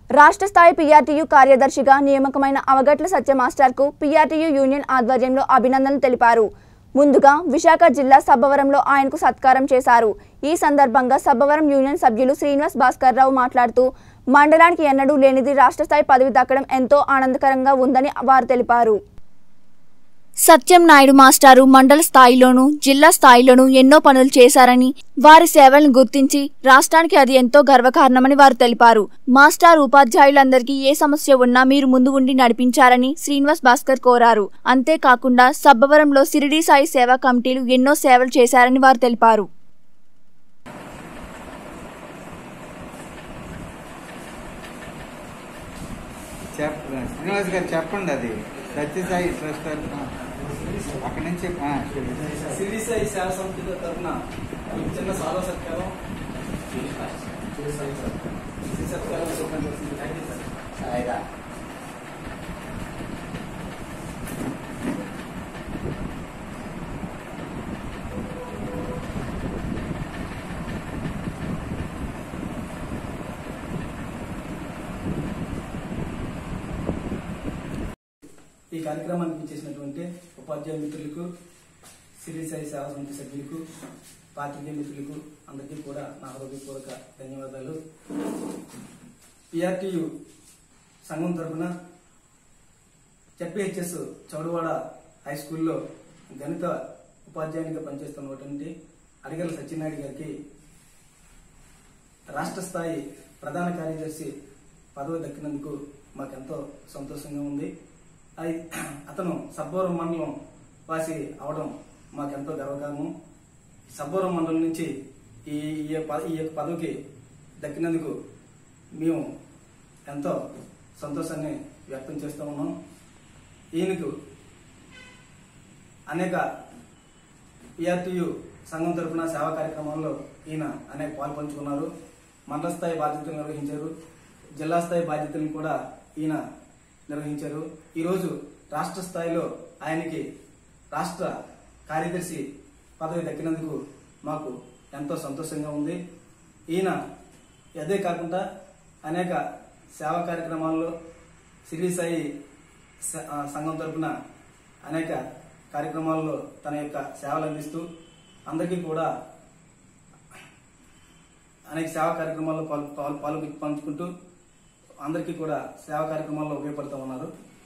రాష్ట్ర స్థాయి పీఆర్టీయూ కార్యదర్శిగా నియామకమైన అవగట్ల సత్య మాస్టర్కు పీఆర్టీయూ యూనియన్ ఆధ్వర్యంలో అభినందనలు తెలిపారు ముందుగా విశాఖ జిల్లా సబ్బవరంలో ఆయనకు సత్కారం చేశారు ఈ సందర్భంగా సబ్బవరం యూనియన్ సభ్యులు శ్రీనివాస్ భాస్కర్ రావు మాట్లాడుతూ మండలానికి ఎన్నడూ లేనిది రాష్ట్ర స్థాయి పదవి దక్కడం ఎంతో ఆనందకరంగా ఉందని వారు తెలిపారు సత్యం నాయుడు మాస్టారు మండల స్థాయిలోనూ జిల్లా స్థాయిలోనూ ఎన్నో పనులు చేశారని వారి సేవలను గుర్తించి రాష్ట్రానికి అది ఎంతో గర్వకారణమని వారు తెలిపారు మాస్టార్ ఉపాధ్యాయులందరికీ ఏ సమస్య ఉన్నా మీరు ముందు ఉండి నడిపించారని శ్రీనివాస్ భాస్కర్ కోరారు అంతేకాకుండా సబ్బవరంలో సిరిడి సాయి సేవా కమిటీలు ఎన్నో సేవలు చేశారని వారు తెలిపారు చెప్ శ్రీనివాస్ గారు చెప్పండి అది సత్యసాయి ట్రస్ట్ తరఫున అక్కడి నుంచి ఆ, సిరిడి సాయి సేవ సమితి తరఫున మీకు చిన్న సాలో సత్కారం ఈ సత్కారం చూపండి. Thank you sir. ఈ కార్యక్రమానికి చేసినటువంటి ఉపాధ్యాయ మిత్రులకు సిరి సాయి సేవా సమితి సభ్యులకు పాత్రికేయ మిత్రులకు అందరికీ కూడా నా హృదయపూర్వక ధన్యవాదాలు పిఆర్టీయు సంఘం తరఫున జెడ్పీహెచ్ఎస్ చౌడవాడ హై స్కూల్లో గణిత ఉపాధ్యాయునిగా పనిచేస్తున్నటువంటి అడిగల సత్యనారాయణ గారికి రాష్ట్ర స్థాయి ప్రధాన కార్యదర్శి పదవి దక్కినందుకు మాకెంతో సంతోషంగా ఉంది అది అతను సబ్బవరం మండలం వాసి అవడం మాకెంతో గర్వకారణం సబ్బవరం మండలం నుంచి ఈ ఈ యొక్క- ఈ యొక్క పదవికి దక్కినందుకు మేము ఎంతో సంతోషాన్ని వ్యక్తం చేస్తూ ఉన్నాం ఈయనకు అనేక పిఆర్టీయు సంఘం తరపున సేవా కార్యక్రమాల్లో ఈయన అనేక పాలు పంచుకున్నారు మండల స్థాయి బాధ్యతలు నిర్వహించారు జిల్లా స్థాయి బాధ్యతలను కూడా ఈయన నిర్వహించారు ఈరోజు రాష్ట్ర స్థాయిలో ఆయనకి రాష్ట్ర కార్యదర్శి పదవి దక్కినందుకు మాకు ఎంతో సంతోషంగా ఉంది ఈయన అదే కాకుండా అనేక సేవా కార్యక్రమాల్లో శ్రీ సాయి స- ఆ, సంఘం తరపున అనేక కార్యక్రమాల్లో తన యొక్క సేవలు అందిస్తూ అందరికీ కూడా అనేక సేవా కార్యక్రమాల్లో పాలు పాలు పాలు పంచుకుంటూ అందరికీ కూడా సేవా కార్యక్రమాల్లో ఉపయోగపడుతూ ఉన్నారు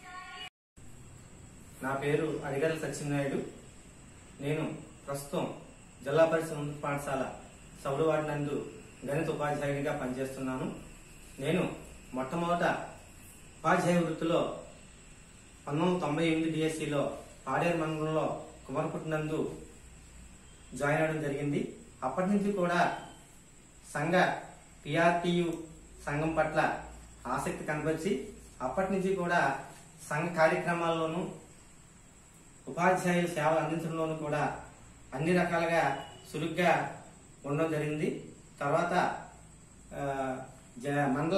నా పేరు అడిగల సత్యనాయుడు నేను ప్రస్తుతం జిల్లా పరిషత్ ఉన్నత పాఠశాల సౌడవాడి నందు గణిత ఉపాధ్యాయుడిగా పనిచేస్తున్నాను నేను మొట్టమొదట ఉపాధ్యాయ వృత్తిలో పంతొమ్మిది వందల తొంభై ఎనిమిది డిఎస్సిలో పాడేరు మండలంలో కుమరపుట్టు నందు జాయిన్ అవడం జరిగింది అప్పటి నుంచి కూడా సంఘ పిఆర్టీయు సంఘం పట్ల ఆసక్తి కనబరిచి అప్పటి నుంచి కూడా సంఘ కార్యక్రమాల్లోనూ ఉపాధ్యాయుల సేవలు అందించడంలోనూ కూడా అన్ని రకాలుగా చురుగ్గా ఉండడం జరిగింది తర్వాత ఆ, జ- మండల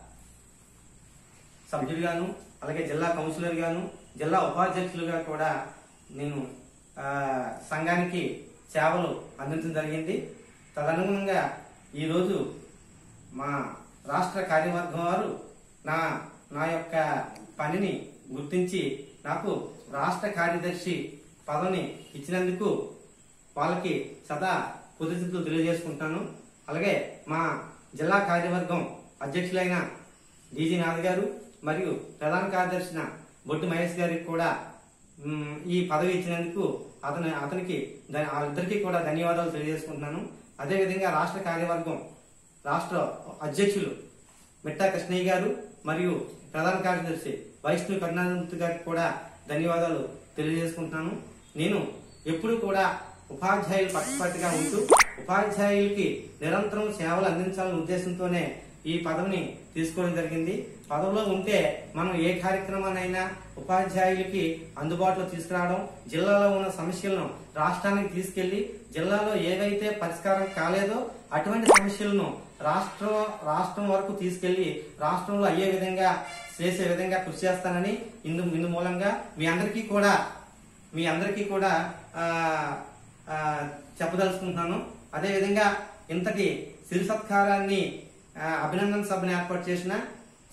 సభ్యుడిగాను అలాగే జిల్లా కౌన్సిలర్ గాను జిల్లా ఉపాధ్యక్షులుగా కూడా నేను ఆ, సంఘానికి సేవలు అందించడం జరిగింది తదనుగుణంగా ఈరోజు మా రాష్ట్ర కార్యవర్గం వారు నా నా యొక్క పనిని గుర్తించి నాకు రాష్ట్ర కార్యదర్శి పదవిని ఇచ్చినందుకు వాళ్ళకి సదా కృతజ్ఞతలు తెలియజేసుకుంటాను అలాగే మా జిల్లా కార్యవర్గం అధ్యక్షులైన డీజీ నాథ్ గారు మరియు ప్రధాన కార్యదర్శిన బొట్టు మహేష్ గారికి కూడా మ్, ఈ పదవి ఇచ్చినందుకు అతను అతనికి ధ- వాళ్ళిద్దరికీ కూడా ధన్యవాదాలు తెలియజేసుకుంటున్నాను అదేవిధంగా రాష్ట్ర కార్యవర్గం రాష్ట్ర అధ్యక్షులు మిట్టా కృష్ణయ్య గారు మరియు ప్రధాన కార్యదర్శి వైష్ణవి కరుణానంద్ గారికి కూడా ధన్యవాదాలు తెలియజేసుకుంటున్నాను నేను ఎప్పుడు కూడా ఉపాధ్యాయులు పక్షపాతిగా ఉంటూ ఉపాధ్యాయులకి నిరంతరం సేవలు అందించాలనే ఉద్దేశంతోనే ఈ పదవిని తీసుకోవడం జరిగింది పదవిలో ఉంటే మనం ఏ కార్యక్రమాన్నైనా ఉపాధ్యాయులకి అందుబాటులో తీసుకురావడం జిల్లాలో ఉన్న సమస్యలను రాష్ట్రానికి తీసుకెళ్లి జిల్లాలో ఏవైతే పరిష్కారం కాలేదో అటువంటి సమస్యలను రాష్ట్రం రాష్ట్రం వరకు తీసుకెళ్లి రాష్ట్రంలో అయ్యే విధంగా చేసే విధంగా కృషి చేస్తానని ఇందు ఇందు మూలంగా మీ అందరికీ కూడా మీ అందరికీ కూడా ఆ, ఆ, చెప్పదలుచుకుంటున్నాను అదేవిధంగా ఇంతటి సిరి సత్కారాన్ని ఆ, అభినందన సభను ఏర్పాటు చేసిన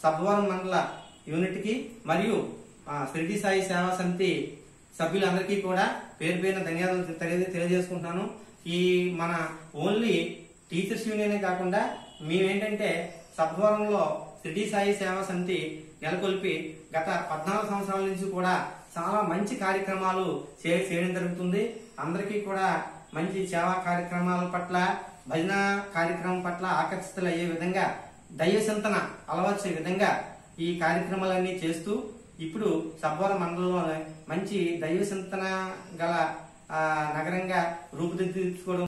సబ్బవరం మండల యూనిట్ కి మరియు ఆ, షిరిడి సాయి సేవా సమితి సభ్యులందరికీ కూడా పేరు పేరున ధన్యవాదాలు తెలియ తెలియజేసుకుంటున్నాను ఈ మన ఓన్లీ టీచర్స్ యూనియనే కాకుండా మేమేంటంటే సబ్వరంలో షిరిడి సాయి సేవా సమితి నెలకొల్పి గత పద్నాలుగు సంవత్సరాల నుంచి కూడా చాలా మంచి కార్యక్రమాలు చే- చేయడం జరుగుతుంది అందరికీ కూడా మంచి సేవా కార్యక్రమాల పట్ల భజన కార్యక్రమం పట్ల ఆకర్షితులు అయ్యే విధంగా దైవ చింతన అలవర్చే విధంగా ఈ కార్యక్రమాలన్నీ చేస్తూ ఇప్పుడు సబ్బవరం మండలంలో మంచి దైవ చింతన గల ఆ, నగరంగా రూపుదిద్దుకోవడం